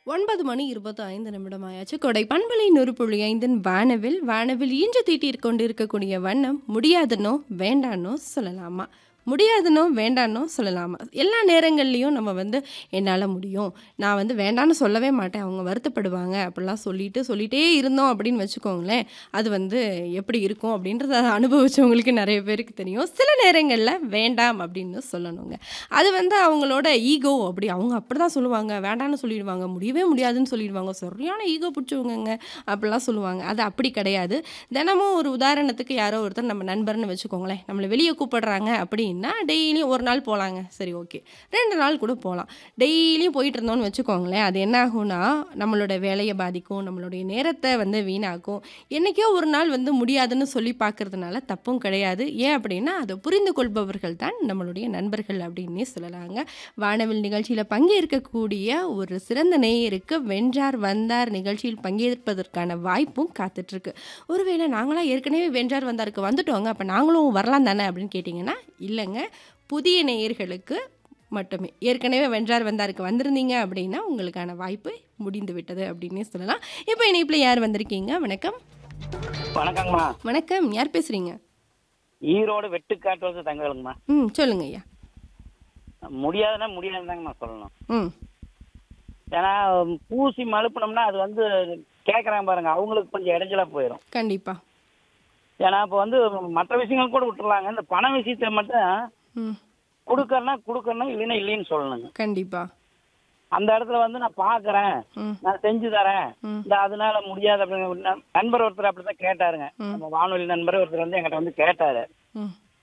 ஒன்பது மணி இருபத்தி ஐந்து நிமிடம் ஆயாச்சு கொடை பண்பலை நூறு புள்ளி ஐந்தின் வானவில் வானவில் ஈன்று தீட்டிற் கொண்டிருக்கக்கூடிய வண்ணம் முடியாதுன்னோ வேண்டான்னோ சொல்லலாமா முடியாதுன்னோ வேண்டான்னோ சொல்லலாமா எல்லா நேரங்கள்லையும் நம்ம வந்து என்னால் முடியும் நான் வந்து வேண்டான்னு சொல்லவே மாட்டேன் அவங்க வருத்தப்படுவாங்க அப்படிலாம் சொல்லிட்டு சொல்லிட்டே இருந்தோம் அப்படின்னு வச்சுக்கோங்களேன் அது வந்து எப்படி இருக்கும் அப்படின்றத அனுபவிச்சவங்களுக்கு நிறைய பேருக்கு தெரியும் சில நேரங்களில் வேண்டாம் அப்படின்னு சொல்லணுங்க அது வந்து அவங்களோட ஈகோ அப்படி அவங்க அப்படி தான் சொல்லுவாங்க வேண்டான்னு சொல்லிடுவாங்க முடியவே முடியாதுன்னு சொல்லிடுவாங்க சரியான ஈகோ பிடிச்சவங்கங்க அப்படிலாம் சொல்லுவாங்க அது அப்படி கிடையாது தினமும் ஒரு உதாரணத்துக்கு யாரோ ஒருத்தர் நம்ம நண்பர்னு வச்சுக்கோங்களேன் நம்மளை வெளியே கூப்பிடுறாங்க அப்படின்னா டெய்லியும் ஒரு நாள் போகலாங்க சரி ஓகே ரெண்டு நாள் கூட போகலாம் டெய்லியும் போயிட்டு இருந்தோம்னு வச்சுக்கோங்களேன் அது என்ன ஆகும்னா நம்மளோட வேலையை பாதிக்கும் நம்மளுடைய நேரத்தை வந்து வீணாக்கும் என்றைக்கோ ஒரு நாள் வந்து முடியாதுன்னு சொல்லி பார்க்கறதுனால தப்பும் கிடையாது ஏன் அப்படின்னா அதை புரிந்து கொள்பவர்கள் தான் நம்மளுடைய நண்பர்கள் அப்படின்னே சொல்லலாங்க வானவில் நிகழ்ச்சியில் பங்கேற்கக்கூடிய ஒரு சிறந்த நேயருக்கு வென்றார் வந்தார் நிகழ்ச்சியில் பங்கேற்பதற்கான வாய்ப்பும் காத்துட்ருக்கு ஒருவேளை நாங்களாம் ஏற்கனவே வென்றார் வந்தாருக்கு வந்துட்டோங்க அப்போ நாங்களும் வரலாம் தானே அப்படின்னு கேட்டிங்கன்னா இல்லைங்க புதிய நேயர்களுக்கு மட்டுமே ஏற்கனவே வென்றார் வந்தாருக்கு வந்திருந்தீங்க அப்படின்னா உங்களுக்கான வாய்ப்பு முடிந்து விட்டது அப்படின்னே சொல்லலாம் இப்போ இணைப்பில் யார் வந்திருக்கீங்க வணக்கம் வணக்கங்கம்மா வணக்கம் யார் பேசுகிறீங்க ஈரோடு வெட்டுக்காட்டு வந்து தங்கலுங்கம்மா ம் சொல்லுங்க ஐயா முடியாதுன்னா முடியாதுதாங்கம்மா சொல்லணும் ம் ஏன்னா பூசி மழுப்பினோம்னா அது வந்து கேட்குறாங்க பாருங்க அவங்களுக்கு கொஞ்சம் இடைஞ்சலா போயிடும் கண்டிப்பாக ஏன்னா இப்போ வந்து மற்ற விஷயங்கள் கூட விட்டுறலாங்க இந்த பண விஷயத்தை மட்டும் ம் கொடுக்கறனா கொடுக்கறனா இல்லைன்னா இல்லைன்னு சொல்லணுங்க கண்டிப்பாக அந்த இடத்துல வந்து நான் பார்க்கறேன் ம் நான் செஞ்சு தரேன் ம். இந்த அதனால முடியாது அப்படின்னு நண்பர் ஒருத்தர் அப்படிதான் கேட்டாருங்க ம். நம்ம வானொலி நண்பர் ஒருத்தர் வந்து என்கிட்ட வந்து கேட்டாரு ம்